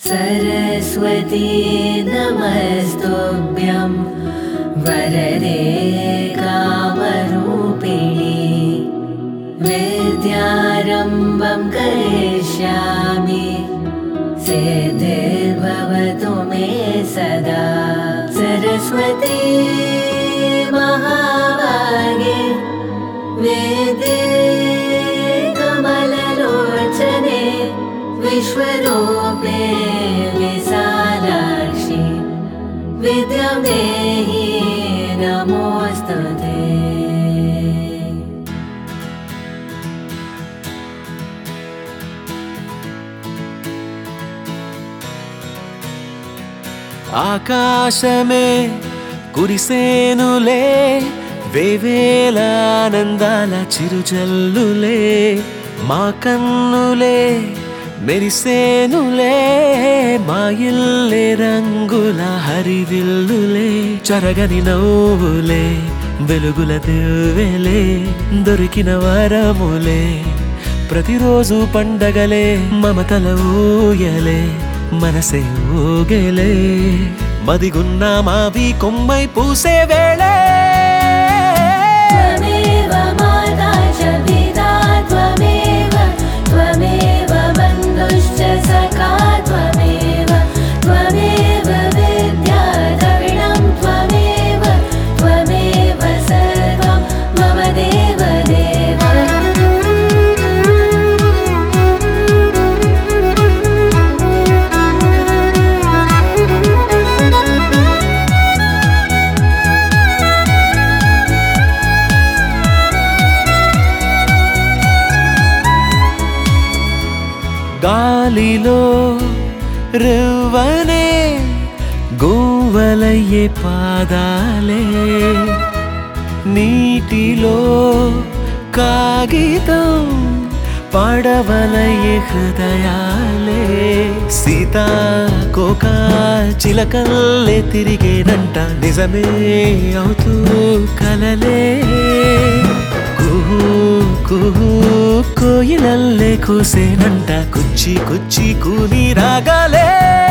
सरस्वती नमस्तुभ्यं वरदे कामरूपिणि विद्यारम्भं करिष्यामि सिद्धिर्भवतु मे सदा सरस्वती महाभागे वेदे कमललोचने विश्वरूपे विशालाक्षि विद्यामेहि नमोऽस्तु ते ఆకాశమే కురిసేనులే వేవేల ఆనందాల చిరుజల్లులే మా కన్నులే మెరిసేనులే మా ఇల్లే రంగుల హరివిల్లులే చరగని నవ్వులే వెలుగుల దివ్వెలే దొరికిన వరములే ప్రతిరోజు పండగలే మమతల ఊయలే మనసే ఊగలే మదిగున్న మావి కొమ్మై పూసే వేళే त्वमेव माता च पिता त्वमेव त्वमेव बन्धुश्च सखा त्वमेव त्वमेव विद्या द्रविणं त्वमेव त्वमेव सर्वं मम देव देव గాలిలో రువ్వనే గోవలయ్యే పాదాలే నీటిలో కాగితం పడవలయ్యే హృదయాలే సీతా కోక చిలకల్లే తిరిగేనంట నిజమే అవుతూ కలలే కుహు కుహు కోయిలల్లే కూసేనంట కుచ్చి కుచ్చి కూని రాగాలే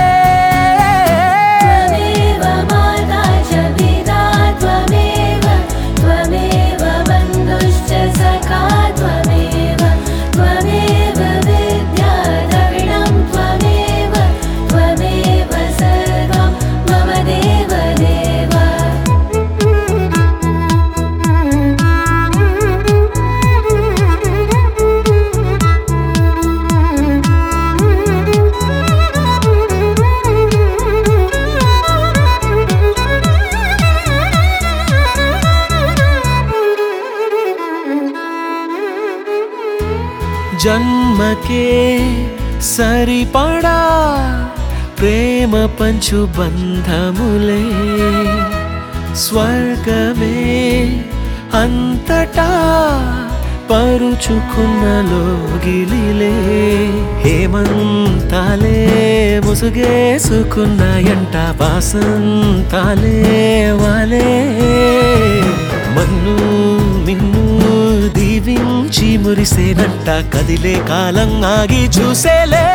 त्वमेव माता च पिता त्वमेव त्वमेव बन्धुश्च सखा त्वमेव त्वमेव विद्या द्रविणं त्वमेव त्वमेव सर्वं मम देव देव జన్మకే సరిపడా ప్రేమ పంచు బంధములే స్వర్గమే అంతటా పరుచుకున్న లోగిలిలే హేమంతాలే ముసుగేసుకున్నాయంట వాసంతాలే వాలే మన్ను మిన్ను దీవించి మురిసేనంట కదిలే కాలం ఆగి చూసేలే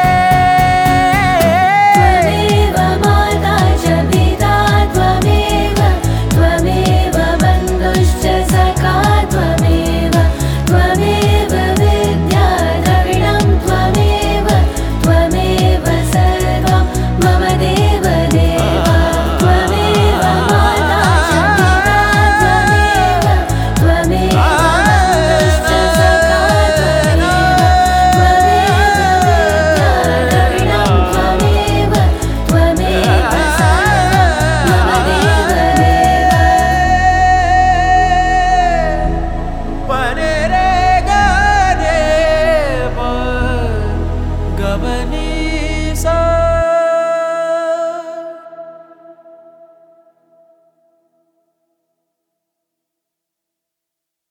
त्वमेव माता च पिता त्वमेव त्वमेव बन्धुश्च सखा त्वमेव त्वमेव विद्या द्रविणं त्वमेव त्वमेव सर्वं मम देव देव त्वमेव माता च पिता त्वमेव त्वमेव बन्धुश्च सखा त्वमेव त्वमेव विद्या द्रविणं त्वमेव त्वमेव सर्वं मम देव देव పనరే గనే గబనీ సా